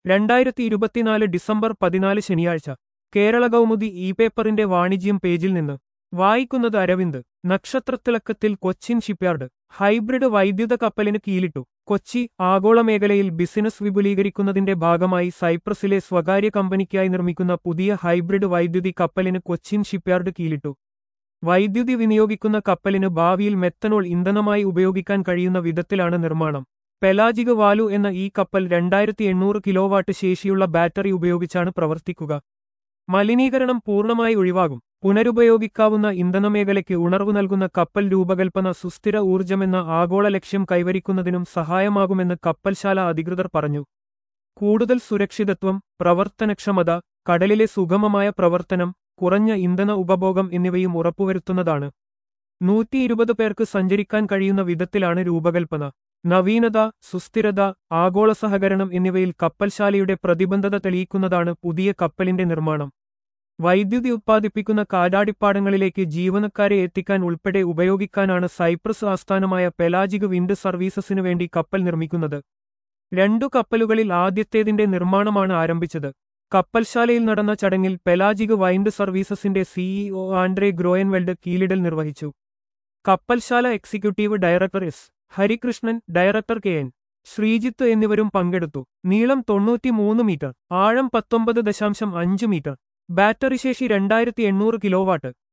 രണ്ടായിരത്തി ഇരുപത്തിനാല് ഡിസംബർ പതിനാല് ശനിയാഴ്ച കേരള കൗമുദി ഇ പേപ്പറിന്റെ വാണിജ്യം പേജിൽ നിന്ന് വായിക്കുന്നത് അരവിന്ദ് നക്ഷത്രത്തിളക്കത്തിൽ കൊച്ചിൻ ഷിപ്പ്യാർഡ് ഹൈബ്രിഡ് വൈദ്യുത കപ്പലിന് കീലിട്ടു കൊച്ചി ആഗോള മേഖലയിൽ ബിസിനസ് വിപുലീകരിക്കുന്നതിന്റെ ഭാഗമായി സൈപ്രസിലെ സ്വകാര്യ കമ്പനിക്കായി നിർമ്മിക്കുന്ന പുതിയ ഹൈബ്രിഡ് വൈദ്യുതി കപ്പലിന് കൊച്ചിൻ ഷിപ്പ്യാർഡ് കീലിട്ടു വൈദ്യുതി വിനിയോഗിക്കുന്ന കപ്പലിന് ഭാവിയിൽ മെത്തനോൾ ഇന്ധനമായി ഉപയോഗിക്കാൻ കഴിയുന്ന വിധത്തിലാണ് നിർമ്മാണം പെലാജിക് വാലു എന്ന ഈ കപ്പൽ രണ്ടായിരത്തി എണ്ണൂറ് കിലോവാട്ട് ശേഷിയുള്ള ബാറ്ററി ഉപയോഗിച്ചാണ് പ്രവർത്തിക്കുക മലിനീകരണം പൂർണ്ണമായി ഒഴിവാകും പുനരുപയോഗിക്കാവുന്ന ഇന്ധനമേഖലയ്ക്ക് ഉണർവ് നൽകുന്ന കപ്പൽ രൂപകൽപ്പന സുസ്ഥിര ഊർജ്ജമെന്ന ആഗോള ലക്ഷ്യം കൈവരിക്കുന്നതിനും സഹായമാകുമെന്ന് കപ്പൽശാല അധികൃതർ പറഞ്ഞു കൂടുതൽ സുരക്ഷിതത്വം പ്രവർത്തനക്ഷമത കടലിലെ സുഗമമായ പ്രവർത്തനം കുറഞ്ഞ ഇന്ധന ഉപഭോഗം എന്നിവയും ഉറപ്പുവരുത്തുന്നതാണ് നൂറ്റി ഇരുപത് പേർക്ക് സഞ്ചരിക്കാൻ കഴിയുന്ന വിധത്തിലാണ് രൂപകൽപ്പന നവീനത സുസ്ഥിരത ആഗോള സഹകരണം എന്നിവയിൽ കപ്പൽശാലയുടെ പ്രതിബദ്ധത തെളിയിക്കുന്നതാണ് പുതിയ കപ്പലിന്റെ നിർമ്മാണം വൈദ്യുതി ഉത്പാദിപ്പിക്കുന്ന കാലാടിപ്പാടങ്ങളിലേക്ക് ജീവനക്കാരെ എത്തിക്കാൻ ഉൾപ്പെടെ ഉപയോഗിക്കാനാണ് സൈപ്രസ് ആസ്ഥാനമായ പെലാജിക് വിൻഡ് സർവീസസിനു വേണ്ടി കപ്പൽ നിർമ്മിക്കുന്നത് രണ്ടു കപ്പലുകളിൽ ആദ്യത്തേതിന്റെ നിർമ്മാണമാണ് ആരംഭിച്ചത് കപ്പൽശാലയിൽ നടന്ന ചടങ്ങിൽ പെലാജിക് വൈൻഡ് സർവീസസിന്റെ സിഇഒ ആൻഡ്രേ ഗ്രോയൻവെൽഡ് കീലിടൽ നിർവഹിച്ചു കപ്പൽശാല executive director S Harikrishnan director K N Sreejith എന്നിവരും പങ്കെടുത്തു നീളം തൊണ്ണൂറ്റിമൂന്ന് മീറ്റർ ആഴം പത്തൊമ്പത് ദശാംശം അഞ്ച് മീറ്റർ ബാറ്ററി ശേഷി രണ്ടായിരത്തി എണ്ണൂറ് കിലോവാട്ട്